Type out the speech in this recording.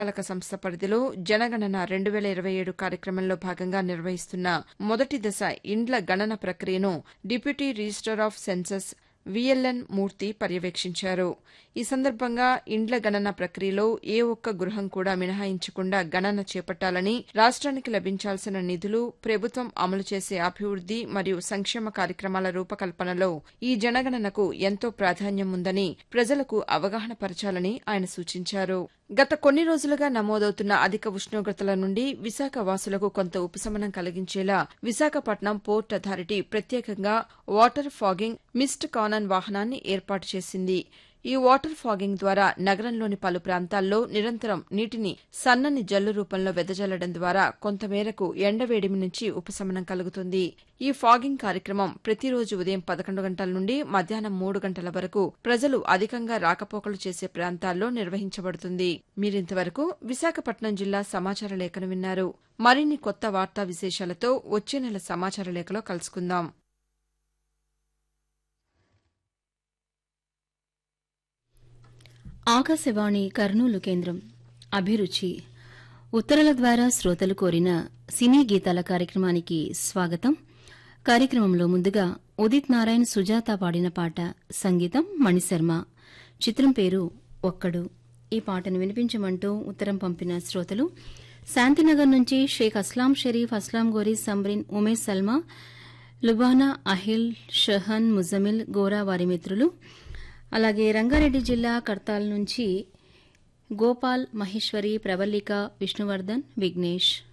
పాలక సంస్థ పరిధిలో జనగణన రెండు వేల ఇరవై ఏడు కార్యక్రమంలో భాగంగా నిర్వహిస్తున్న మొదటి దశ ఇండ్ల గణన ప్రక్రియను deputy registrar of census VLN Murthy పర్యవేక్షించారు ఈ సందర్భంగా ఇండ్ల గణన ప్రక్రియలో ఏ ఒక్క గృహం కూడా మినహాయించకుండా గణన చేపట్టాలని రాష్ట్రానికి లభించాల్సిన నిధులు ప్రభుత్వం అమలు చేసే అభివృద్ది మరియు సంక్షేమ కార్యక్రమాల రూపకల్పనలో ఈ జనగణనకు ఎంతో ప్రాధాన్యం ఉందని ప్రజలకు అవగాహన పరచాలని ఆయన సూచించారు గత కొన్ని రోజులుగా నమోదవుతున్న అధిక ఉష్ణోగ్రతల నుండి విశాఖ వాసులకు కొంత ఉపశమనం కలిగించేలా విశాఖపట్నం పోర్ట్ అథారిటీ ప్రత్యేకంగా వాటర్ ఫాగింగ్ మిస్ట్ కానన్ వాహనాన్ని ఏర్పాటు చేసింది ఈ వాటర్ ఫాగింగ్ ద్వారా నగరంలోని పలు ప్రాంతాల్లో నిరంతరం నీటిని సన్నని జల్లు రూపంలో వెదజల్లడం ద్వారా కొంతమేరకు ఎండవేడిమి నుంచి ఉపశమనం కలుగుతుంది ఈ ఫాగింగ్ కార్యక్రమం ప్రతిరోజు ఉదయం పదకొండు గంటల నుండి మధ్యాహ్నం మూడు గంటల వరకు ప్రజలు అధికంగా రాకపోకలు చేసే ప్రాంతాల్లో నిర్వహించబడుతుంది మీరింతవరకు విశాఖపట్నం జిల్లా సమాచార లేఖను విన్నారు మరిన్ని కొత్త వార్తా విశేషాలతో వచ్చే నెల సమాచార లేఖలో కలుసుకుందాం ఆకాశవాణి కర్నూలు కేంద్రం అభిరుచి ఉత్తరాల ద్వారా శ్రోతలు కోరిన సినీ గీతాల కార్యక్రమానికి స్వాగతం కార్యక్రమంలో ముందుగా ఉదిత్ నారాయణ్ సుజాత పాడిన పాట సంగీతం మణిశర్మ చిత్రం పేరు ఒక్కడు ఈ పాటను వినిపించమంటూ ఉత్తరం పంపిన శ్రోతలు శాంతినగర్ నుంచి షేక్ అస్లాం షరీఫ్ అస్లాం గోరీ సంబ్రిన్ ఉమేష్ సల్మా లుబానా అహిల్ షహన్ ముజమిల్ గోరా వారి మిత్రులు అలాగే రంగారెడ్డి జిల్లా కర్తాల్ నుంచి గోపాల్ మహేశ్వరి ప్రవల్లిక విష్ణువర్ధన్ విఘ్నేష్